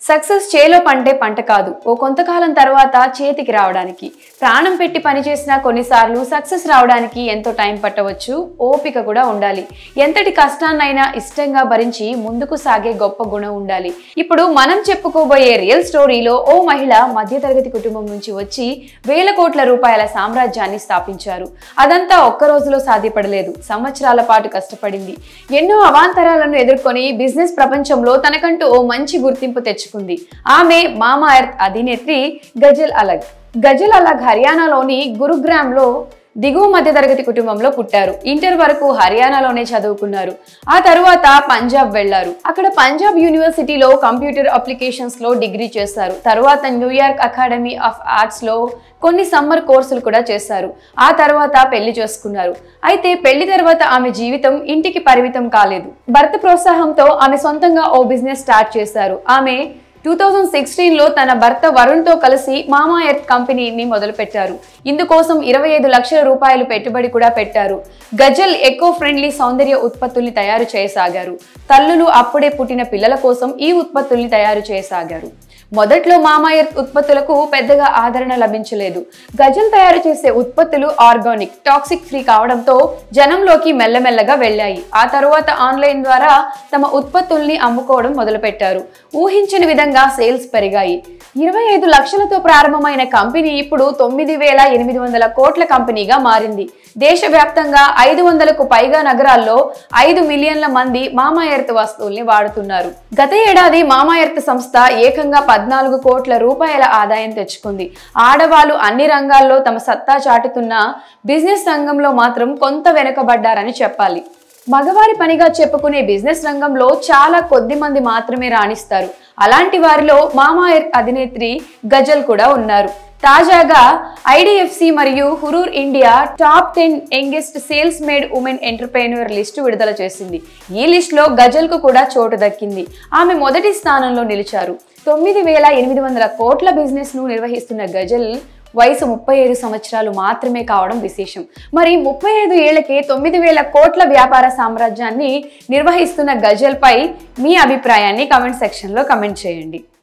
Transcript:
success చేలో పంటే పంట కాదు ఓ కొంతకాలం తర్వాత చేతికి రావడానికి ప్రాణం పెట్టి పనిచేసినా కొన్నిసార్లు సక్సెస్ రావడానికి ఎంతో టైం పట్టవచ్చు ఓపిక కూడా ఉండాలి ఎంతటి కష్టాన్నైనా ఇష్టంగా భరించి ముందుకు సాగే గొప్ప గుణం ఉండాలి ఇప్పుడు మనం చెప్పుకోబోయే రియల్ స్టోరీలో ఓ మహిళ మధ్యతరగతి కుటుంబం నుంచి వచ్చి వేల కోట్ల రూపాయల సామ్రాజ్యాన్ని స్థాపించారు అదంతా ఒక్క రోజులో సాధ్యపడలేదు సంవత్సరాల పాటు కష్టపడింది ఎన్నో అవాంతరాలను ఎదుర్కొని బిజినెస్ ప్రపంచంలో తనకంటూ ఓ మంచి గుర్తింపు తెచ్చుకుంది ఆమె మామా ఎర్త్ అధినేత్రి గజల్ అలగ్ గజల్ అలగ్ హర్యానాలోని గురుగ్రామ్లో దిగువ మధ్యతరగతి కుటుంబంలో పుట్టారు ఇంటర్ వరకు హర్యానాలోనే చదువుకున్నారు ఆ తరువాత పంజాబ్ వెళ్లారు అక్కడ పంజాబ్ యూనివర్సిటీలో కంప్యూటర్ అప్లికేషన్స్ లో డిగ్రీ చేశారు తరువాత న్యూయార్క్ అకాడమీ ఆఫ్ ఆర్ట్స్ లో కొన్ని సమ్మర్ కోర్సులు కూడా చేశారు ఆ తర్వాత పెళ్లి చేసుకున్నారు అయితే పెళ్లి తర్వాత ఆమె జీవితం ఇంటికి పరిమితం కాలేదు భర్త ప్రోత్సాహంతో ఆమె సొంతంగా ఓ బిజినెస్ స్టార్ట్ చేశారు ఆమె టూ థౌజండ్ సిక్స్టీన్లో తన భర్త వరుణ్తో కలిసి మామా ఎర్త్ కంపెనీని మొదలుపెట్టారు ఇందుకోసం ఇరవై ఐదు లక్షల రూపాయలు పెట్టుబడి కూడా పెట్టారు గజల్ ఎకో ఫ్రెండ్లీ సౌందర్య ఉత్పత్తుల్ని తయారు చేయసాగారు తల్లులు అప్పుడే పుట్టిన పిల్లల కోసం ఈ ఉత్పత్తుల్ని తయారు చేయసాగారు మొదట్లో మామా ఎర్త్ ఉత్పత్తులకు పెద్దగా ఆదరణ లభించలేదు గజల్ తయారు చేసే ఉత్పత్తులు ఆర్గానిక్ టాక్సిక్ ఫ్రీ కావడంతో జనంలోకి మెల్లమెల్లగా వెళ్ళాయి ఆ తరువాత ఆన్లైన్ ద్వారా తమ ఉత్పత్తుల్ని అమ్ముకోవడం మొదలుపెట్టారు ఊహించిన విధంగా సేల్స్ పెరిగాయి ఇరవై ఐదు లక్షలతో ప్రారంభమైన కంపెనీ ఇప్పుడు తొమ్మిది వేల ఎనిమిది వందల కోట్ల కంపెనీగా మారింది దేశవ్యాప్తంగా ఐదు వందలకు పైగా నగరాల్లో ఐదు మిలియన్ల మంది మామా ఎర్త్ వస్తువుల్ని వాడుతున్నారు గత ఏడాది మామా ఎర్త్ సంస్థ ఏకంగా పద్నాలుగు కోట్ల రూపాయల ఆదాయం తెచ్చుకుంది ఆడవాళ్ళు అన్ని రంగాల్లో తమ సత్తా చాటుతున్న బిజినెస్ రంగంలో మాత్రం కొంత వెనుకబడ్డారని చెప్పాలి మగవారి పనిగా చెప్పుకునే బిజినెస్ రంగంలో చాలా కొద్ది మంది మాత్రమే రాణిస్తారు అలాంటి వారిలో మామా ఎర్త్ అధినేత్రి గజల్ కూడా ఉన్నారు తాజాగా ఐడిఎఫ్సి మరియు Hurun India top ten youngest self made women entrepreneur list విడుదల చేసింది ఈ లిస్టులో గజల్కు కూడా చోటు దక్కింది ఆమె మొదటి స్థానంలో నిలిచారు తొమ్మిది వేల ఎనిమిది వందల కోట్ల బిజినెస్ ను నిర్వహిస్తున్న గజల్ వయసు ముప్పై ఐదు సంవత్సరాలు మాత్రమే కావడం విశేషం మరి ముప్పై ఐదు ఏళ్లకే తొమ్మిది వేల కోట్ల వ్యాపార సామ్రాజ్యాన్ని నిర్వహిస్తున్న గజల్పై మీ అభిప్రాయాన్ని కమెంట్ సెక్షన్లో కమెంట్ చేయండి